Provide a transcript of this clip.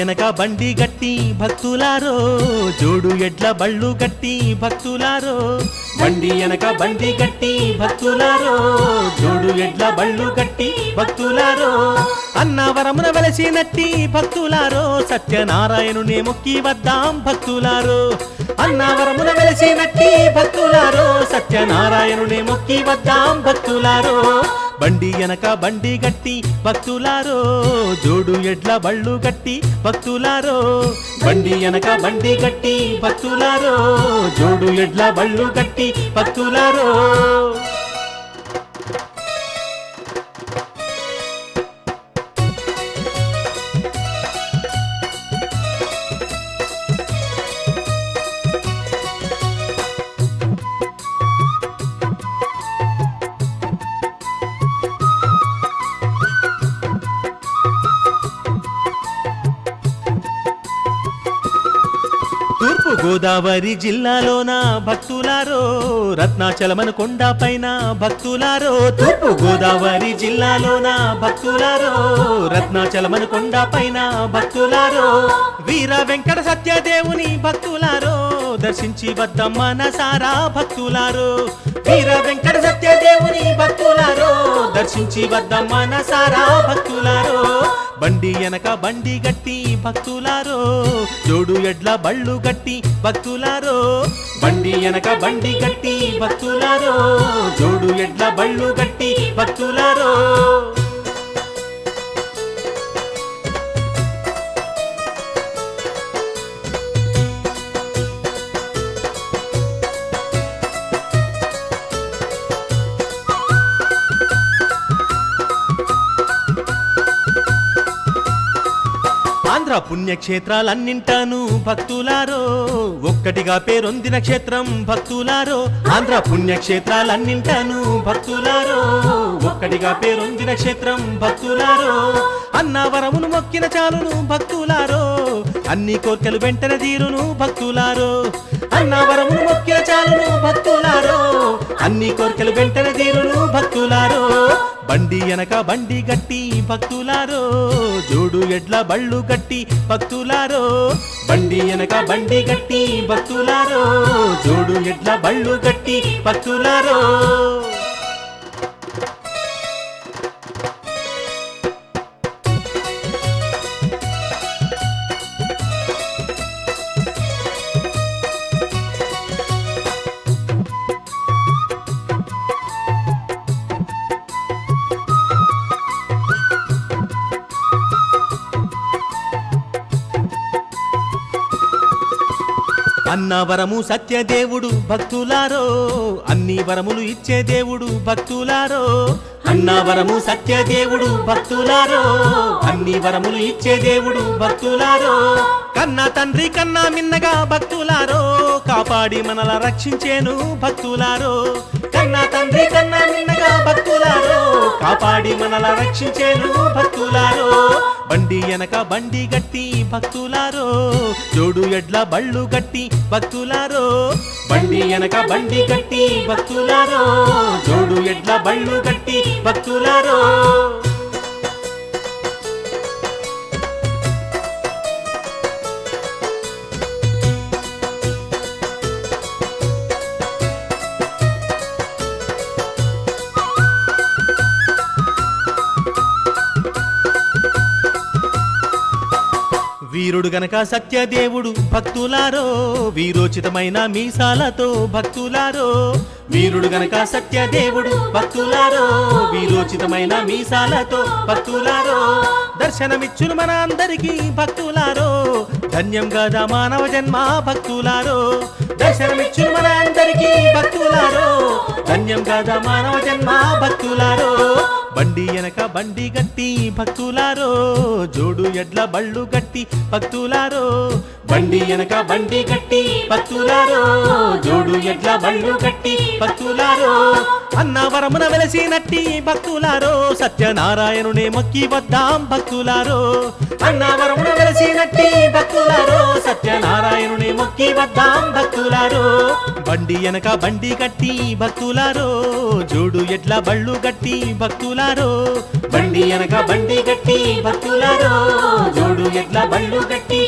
ఎనక బండి గట్టి భక్తులారో జోడు ఎడ్ల బళ్ళు గట్టి భక్తులారో బండి ఎనక బండి గట్టి భక్తులారో జోడు ఎడ్ల బళ్ళు గట్టి భక్తులారో అన్నవరమున వెలసినట్టి భక్తులారో సత్యనారాయణుని మొక్కి వద్దాం భక్తులారో అన్నవరమున వెలసినట్టి భక్తులారో సత్యనారాయణుని మొక్కి వద్దాం భక్తులారో బండి ఎనక బండి గట్టి భక్తులారో జోడు ఎడ్ల బళ్ళు గట్టి భక్తులారో బండి ఎనక బండి గట్టి భక్తులారో జోడు ఎడ్ల బళ్ళు గట్టి భక్తులారో తూర్పు గోదావరి జిల్లాలోన భక్తులారో రత్నాచలమన కొండ పైన భక్తులారో తూర్పు గోదావరి జిల్లాలోన భక్తులారో రత్నాచలమన కొండ పైన భక్తులారో వీర వెంకట సత్యదేవుని భక్తులారో దర్శించి వద్దమ్మ నసారా భక్తులారో వీర వెంకట సత్యదేవుని భక్తులారో దర్శించి వద్దమ్మ నసారా భక్తులారో బండి ఎనక బండి గట్టి భక్తులారో జోడు ఎడ్ల బళ్ళు గట్టి భక్తులారో బండి ఎనక బండి గట్టి భక్తులారో జోడు ఎడ్ల బళ్ళు గట్టి భక్తులారో ఆంధ్ర పుణ్యక్షేత్రాలన్నింటాను భక్తులారో ఒక్కటిగా పేరొందిన క్షేత్రం భక్తులారో ఆంధ్ర పుణ్యక్షేత్రాలన్నింటాను భక్తులారో ఒక్కటిగా పేరొందిన క్షేత్రం భక్తులారో అన్నవరమును మొక్కిన చాలును భక్తులారో అన్ని కోర్కెలు వెంటనే తీరును భక్తులారో అన్నవరమును మొక్కిన చాలును భక్తులారో అన్ని కోర్కెలు వెంటనే తీరును భక్తులారో బండి ఎనక బండి గట్టి భక్తులారో జోడు ఎడ్ల బళ్ళు గట్టి భక్తులారో బండి ఎనక బండి గట్టి భక్తులారో జోడు ఎడ్ల బళ్ళు గట్టి భక్తులారో అన్నవరము సత్యదేవుడు భక్తులారో అన్ని వరములు ఇచ్చే దేవుడు భక్తులారో అన్నవరము సత్యదేవుడు భక్తులారో అన్ని వరములు ఇచ్చే దేవుడు భక్తులారో కన్నా తండ్రి కన్నా మిన్నగా భక్తులారో కాపాడి మనల రక్షించేను భక్తులారో కన్నా తండ్రి కన్నా మిన్నగా భక్తులారో కాపాడి మనల రక్షించేను భక్తులారో బండి ఎనక బండి గట్టి భక్తులారో జోడు ఎడ్ల బళ్ళు గట్టి భక్తులారో బండి ఎనక బండి గట్టి భక్తులారో జోడు ఎడ్ల బళ్ళు గట్టి భక్తులారో వీరుడు గనక సత్యదేవుడు భక్తులారో వీరోచితమైన మీసాలతో భక్తులారో వీరుడు గనక సత్యదేవుడు భక్తులారో వీరోచితమైన మీసాలతో భక్తులారో దర్శనమిచ్చును మన అందరికీ భక్తులారో ధన్యం గదా మానవ జన్మ భక్తులారో దర్శనమిచ్చును మన అందరికీ భక్తులారో ధన్యం గదా మానవ జన్మ భక్తులారో బండి ఎనక బండి గట్టి భక్తులారో జోడు ఎడ్ల బళ్ళు గట్టి భక్తులారో బండి ఎనక బండి గట్టి భక్తులారో జోడు ఎడ్ల బళ్ళు గట్టి భక్తులారో అన్నవరమున వెలసినట్టి భక్తులారో సత్యనారాయణునే మొక్కి వద్దాం భక్తులారో అన్నవరమున వెలసినట్టి భక్తులారో సత్యనారాయణునే మొక్కి వద్దాం భక్తులారో బండి ఎనక బండి గట్టి భక్తులారో జోడు ఎడ్ల బళ్ళు గట్టి భక్తులారో బండి ఎనక బండి గట్టి భక్తులారో జోడు ఎడ్ల బళ్ళు గట్టి